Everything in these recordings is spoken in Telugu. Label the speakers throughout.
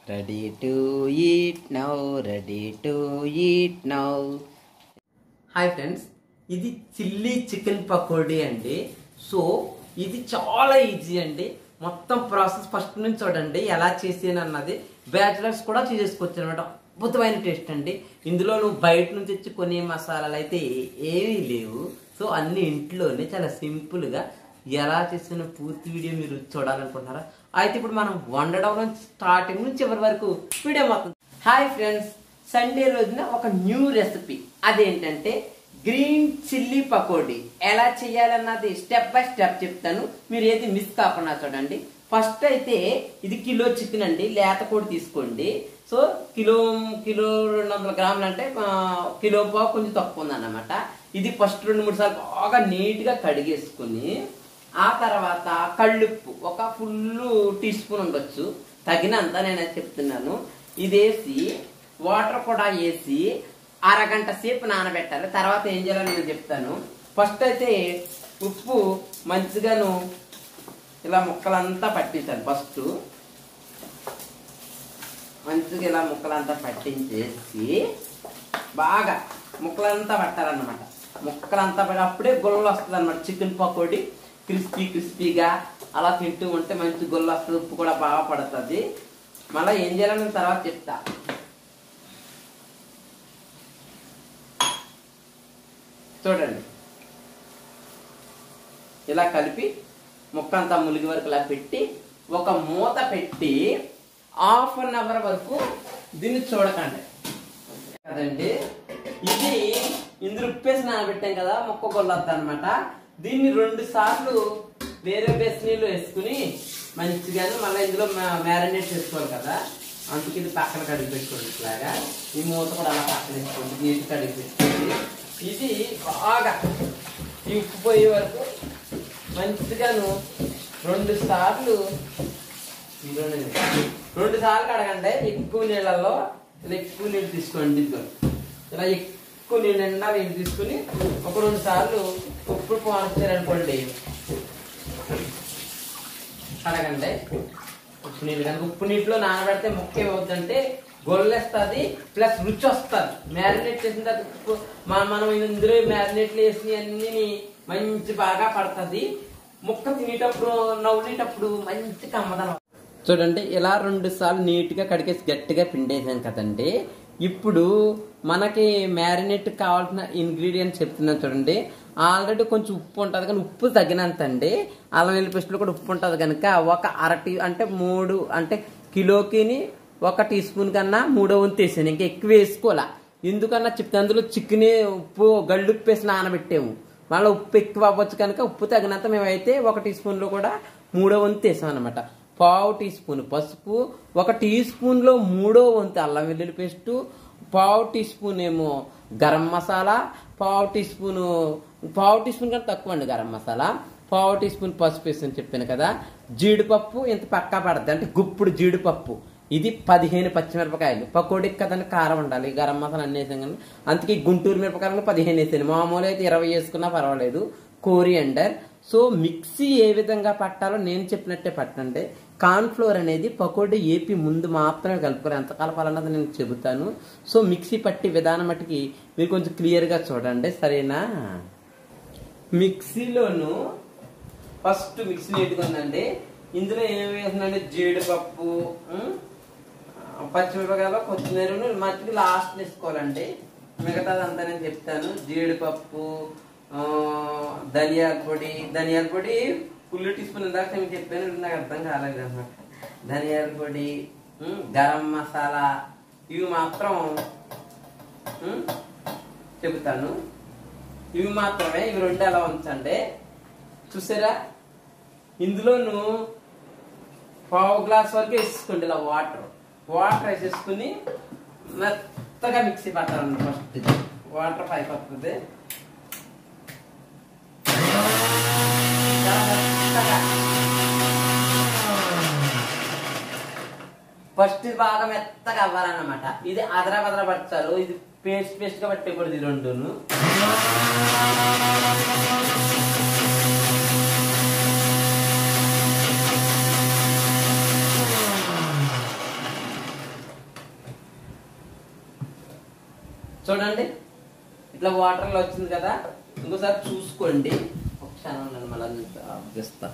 Speaker 1: Ready to eat now ready to eat now hi friends ఇది చిల్లీ చికెన్ పకోడీ అండి సో ఇది చాలా ఈజీ అండి మొత్తం ప్రాసెస్ ఫస్ట్ నుంచి చూడండి ఎలా చేసాను అన్నది బ్యాచిలర్స్ కూడా చేసుకోవచ్చు అనమాట అద్భుతమైన టేస్ట్ అండి ఇందులో నువ్వు బయట నుంచి వచ్చి కొనే మసాలాలు అయితే ఏమీ లేవు సో అన్ని ఇంట్లోనే చాలా సింపుల్గా ఎలా చేసిన పూర్తి వీడియో మీరు చూడాలనుకుంటున్నారా అయితే ఇప్పుడు మనం వండడం నుంచి స్టార్టింగ్ నుంచి చివరి వరకు వీడియో మొత్తం హాయ్ ఫ్రెండ్స్ సండే రోజున ఒక న్యూ రెసిపీ అదేంటంటే గ్రీన్ చిల్లీ పకోడీ ఎలా చేయాలన్నది స్టెప్ బై స్టెప్ చెప్తాను మీరు ఏది మిస్ కాకుండా చూడండి ఫస్ట్ అయితే ఇది కిలో చికెన్ అండి లేత కూడా తీసుకోండి సో కిలో కిలో రెండు వందల గ్రాములు అంటే ఆ, కిలో పావు కొంచెం తక్కువ ఉందన్నమాట ఇది ఫస్ట్ రెండు మూడు సార్లు బాగా నీట్గా కడిగేసుకుని ఆ తర్వాత కళ్ళుప్పు ఒక ఫుల్ టీ స్పూన్ ఉండొచ్చు తగినంత నేను అది చెప్తున్నాను ఇది వేసి వాటర్ కూడా వేసి అరగంట సేపు నానబెట్టాలి తర్వాత ఏం చేయాలో నేను చెప్తాను ఫస్ట్ అయితే ఉప్పు మంచిగాను ఇలా ముక్కలంతా పట్టించాలి ఫస్ట్ మంచిగా ఇలా ముక్కలంతా పట్టించేసి బాగా ముక్కలంతా పట్టాలన్నమాట ముక్కలంతా పడి అప్పుడే గుల్లలు వస్తుంది అనమాట చికెన్ పకోడీ క్రిస్పీ క్రిస్పీగా అలా తింటూ ఉంటే మంచి గుల్ల వస్తుంది ఉప్పు కూడా బాగా పడుతుంది మళ్ళీ ఏం చేయాలని నేను తర్వాత చెప్తా చూడండి ఇలా కలిపి ముక్క అంతా ములిగి వరకు ఇలా పెట్టి ఒక మూత పెట్టి హాఫ్ అన్ అవర్ వరకు దీన్ని చూడకండి కదండి ఇది ఇందులో ఉప్పేసి నానబెట్టాం కదా మొక్క కొల్లొద్దు అనమాట దీన్ని రెండు సార్లు వేరే బేస్ నీళ్ళు వేసుకుని మంచిగాను మళ్ళీ ఇందులో మ్యారినేట్ చేసుకోవాలి కదా అందుకే ఇది పక్కన కడిగి పెట్టుకోండి ఇట్లాగా ఈ మూత కూడా అలా పక్కన వేసుకోండి నీటి కడిగి పెట్టుకోండి ఇది బాగా ఈ ఉప్పు పోయే వరకు మంచిగాను రెండు సార్లు ఇదిగోండి. రెండు సార్లు కడగండి ఎక్కువ నీళ్ళల్లో ఇలా ఎక్కువ నీళ్ళు తీసుకోండి ఇదిగో ఇలా ఎక్కువ నీళ్ళు నిండా నీళ్ళు తీసుకుని ఒక రెండు సార్లు ఉప్పు పోనిచ్చారనుకోండి కడగండి ఉప్పు నీళ్ళు కనుక ఉప్పు నీటిలో నానబెడితే ముక్క ఏమవుతుందంటే గొల్లేస్తుంది ప్లస్ రుచి వస్తుంది మ్యారినేట్ చేసిన తర్వాత ఉప్పు మన- మనం ఇందులో మ్యారినేట్లు వేసి అన్ని మంచి బాగా పడుతుంది ముక్క తినేటప్పుడు నవ్వులేటప్పుడు మంచి కమ్మదనం చూడండి ఇలా రెండు సార్లు నీట్గా కడిగేసి గట్టిగా పిండేసాం కదండి ఇప్పుడు మనకి మ్యారినేట్ కావాల్సిన ఇంగ్రీడియంట్స్ చెప్తున్నాను చూడండి ఆల్రెడీ కొంచెం ఉప్పు ఉంటుంది కానీ ఉప్పు తగినంత అండి అల్లం వెల్లి పేస్ట్లో కూడా ఉప్పు ఉంటుంది కనుక ఒక అర టీ అంటే మూడు అంటే కిలోకిని ఒక టీ స్పూన్ కన్నా మూడో వంతు వేసాను ఇంకా ఎక్కువ వేసుకోవాలా ఎందుకన్నా చెప్తే అందులో చికెన్ ఉప్పు గళ్ళు ఉప్పు వేసి నానబెట్టాము మళ్ళీ ఉప్పు ఎక్కువ అవ్వచ్చు కనుక ఉప్పు తగినంత మేమైతే ఒక టీ స్పూన్లో కూడా మూడో వంతు వేసాం అనమాట పావు టీ స్పూన్ పసుపు ఒక టీ స్పూన్లో మూడో వంతు అల్లం వెల్లుల్లి పేస్టు పావు టీ స్పూన్ ఏమో గరం మసాలా పావు టీ స్పూను పావు టీ స్పూన్ కంటే తక్కువ అండి గరం మసాలా పావు టీ స్పూన్ పసుపు వేసి చెప్పాను కదా జీడిపప్పు ఇంత పక్కా పడుతుంది అంటే గుప్పుడు జీడిపప్పు ఇది పదిహేను పచ్చిమిరపకాయలు పకోడీకి కదండి కారం ఉండాలి గరం మసాలా అన్ని వేసాం కానీ అందుకే గుంటూరు మిరపకాయలు పదిహేను వేసాను మామూలు అయితే ఇరవై వేసుకున్నా పర్వాలేదు కోరియండర్ సో మిక్సీ ఏ విధంగా పట్టాలో నేను చెప్పినట్టే పట్టండి కార్న్ఫ్లోర్ అనేది పకోడీ ఏపీ ముందు మాత్రమే కలుపుకోవాలి ఎంత కలపాలన్నది నేను చెబుతాను సో మిక్సీ పట్టి విధానం మట్టుకి మీరు కొంచెం క్లియర్గా చూడండి సరేనా మిక్సీలోను ఫస్ట్ మిక్సీ నీట్గా ఉందండి ఇందులో ఏమి వేస్తుందంటే జీడిపప్పు ఉం, పచ్చిమిరపకాయలు కొత్తిమీర మట్టికి లాస్ట్ వేసుకోవాలండి మిగతాది అంతా నేను చెప్తాను జీడిపప్పు ఆ, ధనియాల పొడి ధనియాల పొడి ఫుల్ టీ స్పూన్ ఇందాక నేను చెప్పాను ఇది నాకు అర్థం కాలేదు అనమాట ధనియాల పొడి ఉం, గరం మసాలా ఇవి మాత్రం ఉం, చెబుతాను ఇవి మాత్రమే ఇవి రెండు ఎలా ఉంచండి చూసారా ఇందులోను పావు గ్లాస్ వరకు వేసుకోండి ఇలా వాటర్ వాటర్ వేసేసుకుని మెత్తగా మిక్సీ పట్టాలండి ఫస్ట్ ఇది వాటర్ పైకి వస్తుంది చాలా మెత్తగా. ఫస్ట్ ఇది బాగా మెత్తగా అవ్వాలన్నమాట ఇది అదరా బదరా పడతారు ఇది పేస్ట్ పేస్ట్ గా పట్టకూడదు ఈ రెండును చూడండి ఇట్లా వాటర్లో వచ్చింది కదా ఇంకోసారి చూసుకోండి ఒక క్షణం ఉండండి మళ్ళీ ఆపిస్తా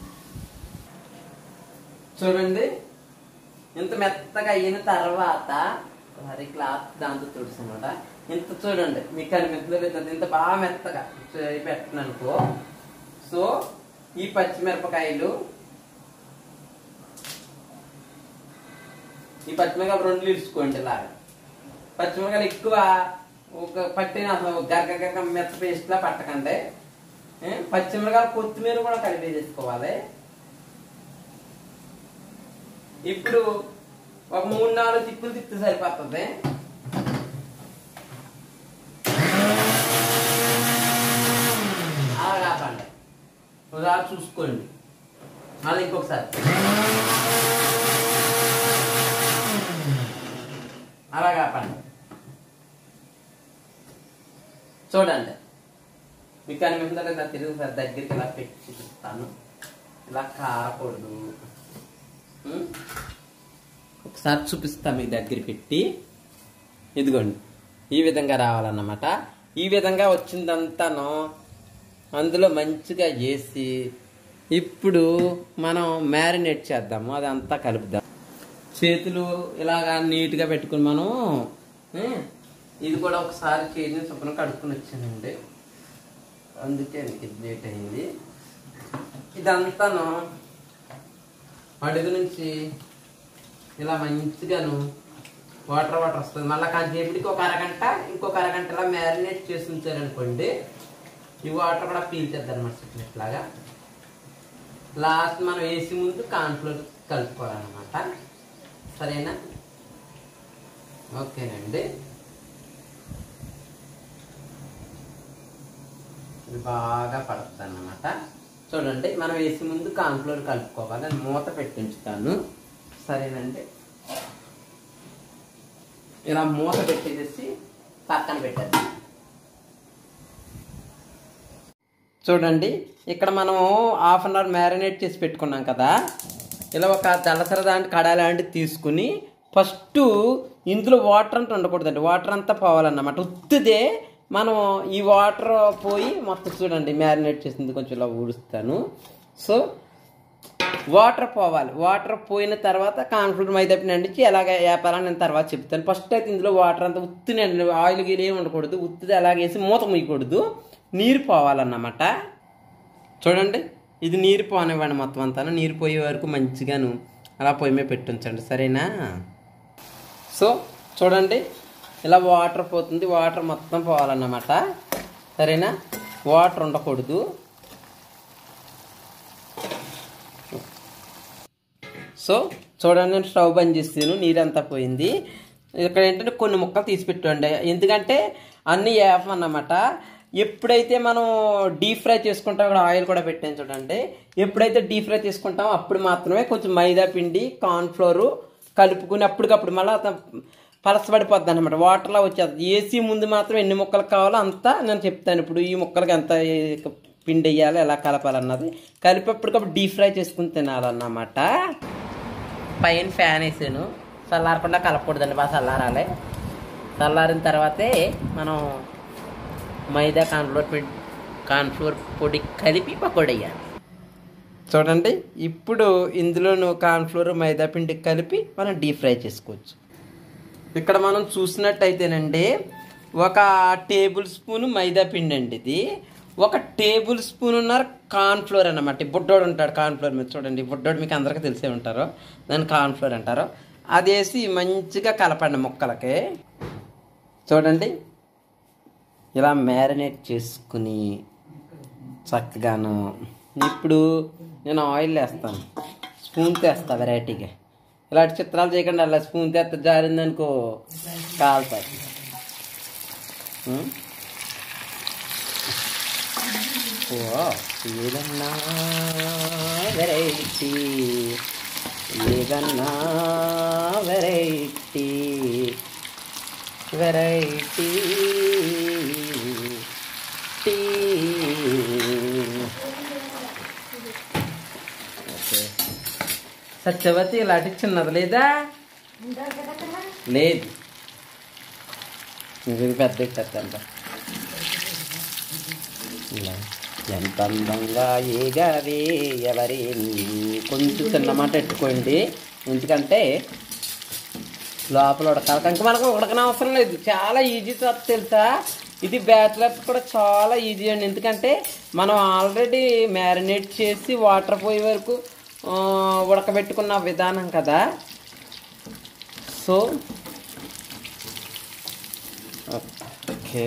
Speaker 1: చూడండి ఇంత మెత్తగా అయిన తర్వాత మరి క్లాత్ దాంతో తుడుసు అనమాట ఇంత చూడండి మీకు కనిపించలేదు ఇంత బాగా మెత్తగా చేయి పెట్టను అనుకో సో ఈ పచ్చిమిరపకాయలు ఈ పచ్చిమిరపకాయలు రెండు ఇరుచుకోండి ఇలాగా పచ్చిమిరపకాయలు ఎక్కువ ఒక పట్టిన గరగ గరగ మెత్త పేస్ట్ లా పట్టకండి ఏ? పచ్చిమిరపకాయలు కొత్తిమీర కూడా కలిపి చేసుకోవాలి ఇప్పుడు ఒక మూడు నాలుగు తిప్పులు తిప్పితే సరిపోతుంది అలా కాకండి ఒకసారి చూసుకోండి మళ్ళీ ఇంకొకసారి అలా కాపండి చూడండి మీకు అనిపించిందా లేదా తెలుగు సార్ దగ్గరికి ఇలా పెట్టి చూపిస్తాను ఇలా కారకూడదు ఉం? ఒకసారి చూపిస్తా మీ దగ్గర పెట్టి ఇదిగోండి ఈ విధంగా రావాలన్నమాట ఈ విధంగా వచ్చిందంతాను అందులో మంచిగా వేసి ఇప్పుడు మనం మ్యారినేట్ చేద్దాము అదంతా కలుపుదాం చేతులు ఇలాగా నీట్గా పెట్టుకుని మనం ఏ, ఇది కూడా ఒకసారి చేతిని శుభ్రం కడుక్కుని వచ్చానండి అందుకే మీకు ఇది లేట్ అయింది ఇదంతాను అడుగు నుంచి ఇలా మంచిగాను వాటర్ వాటర్ వస్తుంది మళ్ళీ కాసేపటికి ఒక అరగంట ఇంకొక అరగంట ఇలా మ్యారినేట్ చేసి ఉంచారనుకోండి ఈ వాటర్ కూడా పీల్చేద్దాం అనమాట చెప్పినట్లాగా లాస్ట్ మనం వేసి ముందు కాన్ఫ్లోర్ కలుపుకోవాలన్నమాట సరేనా ఓకేనండి ఇది బాగా పడుతుంది అన్నమాట చూడండి మనం వేసి ముందు కాన్ఫ్లోర్ కలుపుకోవాలి నేను మూత పెట్టి ఉంచుతాను సరేనండి ఇలా మూత పెట్టేసి పక్కన పెట్టేద్దాం చూడండి ఇక్కడ మనం హాఫ్ అన్ అవర్ మ్యారినేట్ చేసి పెట్టుకున్నాం కదా ఇలా ఒక దళసర దాంట్లో కడాయి లాంటిది తీసుకుని ఫస్ట్ ఇందులో వాటర్ అంతా ఉండకూడదండి వాటర్ అంతా పోవాలన్నమాట ఉత్తిదే మనం ఈ వాటర్ పోయి మొత్తం చూడండి మ్యారినేట్ చేసింది కొంచెం ఇలా ఊడుస్తాను సో వాటర్ పోవాలి వాటర్ పోయిన తర్వాత కాన్ఫ్లూర్ మైదా పిండి అండించి ఎలాగ వేపాలని నేను తర్వాత చెప్తాను ఫస్ట్ అయితే ఇందులో వాటర్ అంతా ఉత్తినండి ఆయిల్ గీలు ఏమి ఉండకూడదు ఉత్తిది అలాగేసి మూత ముయ్యకూడదు నీరు పోవాలన్నమాట చూడండి ఇది నీరు పోనివ్వండి మొత్తం అంతా నీరు పోయే వరకు మంచిగాను అలా పొయ్యి మీద పెట్టించండి సరేనా సో చూడండి ఇలా వాటర్ పోతుంది వాటర్ మొత్తం పోవాలన్నమాట సరేనా వాటర్ ఉండకూడదు సో చూడండి నేను స్టవ్ బంద్ చేస్తాను నీరంతా పోయింది ఇక్కడ ఏంటంటే కొన్ని ముక్కలు తీసి పెట్టండి ఎందుకంటే అన్నీ వేపమన్నమాట ఎప్పుడైతే మనం డీప్ ఫ్రై చేసుకుంటాం ఇక్కడ ఆయిల్ కూడా పెట్టాను చూడండి ఎప్పుడైతే డీప్ ఫ్రై చేసుకుంటామో అప్పుడు మాత్రమే కొంచెం మైదా పిండి కార్న్ఫ్లోరు కలుపుకుని అప్పటికప్పుడు మళ్ళీ పలసపడిపోద్ది అనమాట వాటర్లో వచ్చేది ఏసీ ముందు మాత్రం ఎన్ని ముక్కలు కావాలో అంతా నేను చెప్తాను ఇప్పుడు ఈ ముక్కలకి ఎంత పిండి వేయాలి ఎలా కలపాలన్నది కలిపి అప్పటికప్పుడు డీప్ ఫ్రై చేసుకుని తినాలన్నమాట పైన ఫ్యాన్ వేసాను చల్లారకుండా కలపకూడదండి బాగా చల్లారాలి చల్లారిన తర్వాతే మనం మైదా కాన్ఫ్లోర్ పిండి కాన్ఫ్లోర్ పొడి కలిపి పకోడీ వేయాలి చూడండి ఇప్పుడు ఇందులోను కార్న్ఫ్లోర్ మైదా పిండి కలిపి మనం డీప్ ఫ్రై చేసుకోవచ్చు ఇక్కడ మనం చూసినట్టయితేనండి ఒక టేబుల్ స్పూన్ మైదా పిండి అండి ఇది ఒక టేబుల్ స్పూన్ ఉన్నారు కార్న్ఫ్లోర్ అన్నమాట ఈ బుడ్డోడు ఉంటాడు కార్న్ఫ్లోర్ మీద చూడండి ఈ బుడ్డోడు మీకు అందరికీ తెలిసే ఉంటారు దాన్ని కార్న్ఫ్లోర్ అంటారు అది వేసి మంచిగా కలపండి ముక్కలకి చూడండి ఇలా మ్యారినేట్ చేసుకుని చక్కగాను ఇప్పుడు నేను ఆయిల్ వేస్తాను స్పూన్ తెస్తా వెరైటీగా ఇలాంటి చిత్రాలు చేయకుండా అలా స్పూన్ తెస్త జారిందనుకో కాలుతుంది ఉం? ఓ ఏదన్నా వెరైటీ ఏదన్నా variety variety tea okay Satyavathi ఇలాంటి చిన్నది లేదా లేదు ఇది పెద్ద ఇచ్చేస్తాను ఇలా ఎంత అందంగా ఏగావే ఎవరి కొంచెం చిన్నమాట పెట్టుకోండి ఎందుకంటే లోపల ఉడకాలి కనుక మనకు ఉడకన అవసరం లేదు చాలా ఈజీ తో- తెలుసా ఇది బ్యాచిలర్స్ కూడా చాలా ఈజీ అండి ఎందుకంటే మనం ఆల్రెడీ మ్యారినేట్ చేసి వాటర్ పోయే వరకు ఆ, ఉడకబెట్టుకున్న విధానం కదా సో ఓకే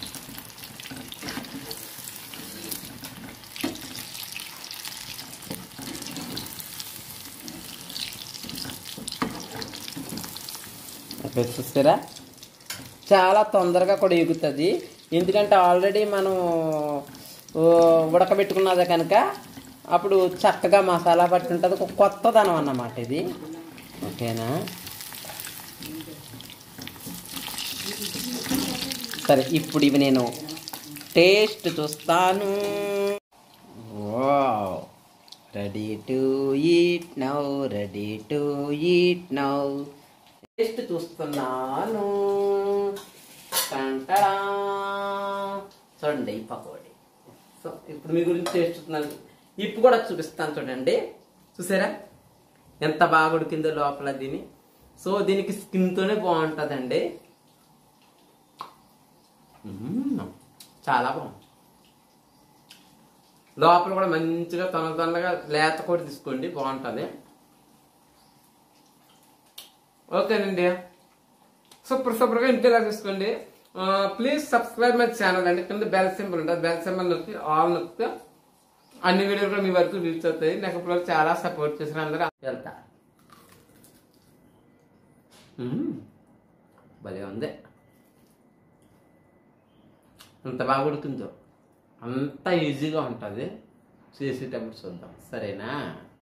Speaker 1: ఓకే చూసారా చాలా తొందరగా కూడా ఎగుతుంది ఎందుకంటే ఆల్రెడీ మనం ఓ, ఉడకబెట్టుకున్నదే కనుక అప్పుడు చక్కగా మసాలా పట్టి ఉంటుంది ఒక కొత్తదనం అన్నమాట ఇది ఓకేనా సరే ఇప్పుడు ఇవి నేను టేస్ట్ చూస్తాను ready to eat now ready to eat now taste చూస్తున్నాను టంటడా. చూడండి ఈ పకోడీ సో ఇప్పుడు మీ గురించి టేస్ట్ చూస్తున్నాను ఇప్పు కూడా చూపిస్తాను చూడండి చూసారా ఎంత బాగా ఉడికిందో లోపల దీని సో దీనికి స్కిన్తోనే బాగుంటుందండి మ్మ్. చాలా బాగుంది లోపల కూడా మంచిగా తొందర తొందరగా లేత కూడా తీసుకోండి బాగుంటుంది ఓకేనండి సూపర్ సూపర్గా ఇంటిలా తీసుకోండి ప్లీజ్ సబ్స్క్రైబ్ మై ఛానల్ అండి కింద బెల్ సింబల్ ఉంటుంది బెల్ సింబల్ నొక్కి ఆల్ నొక్కితే అన్ని వీడియోలు కూడా మీ వరకు రీచ్ అవుతాయి నాకు ఇప్పుడు చాలా సపోర్ట్ చేసిన అందరూ వెళ్తా మ్మ్. భలే ఉంది అంత బాగా ఉడుకుందో అంత ఈజీగా ఉంటుంది చేసేటప్పుడు చూద్దాం సరేనా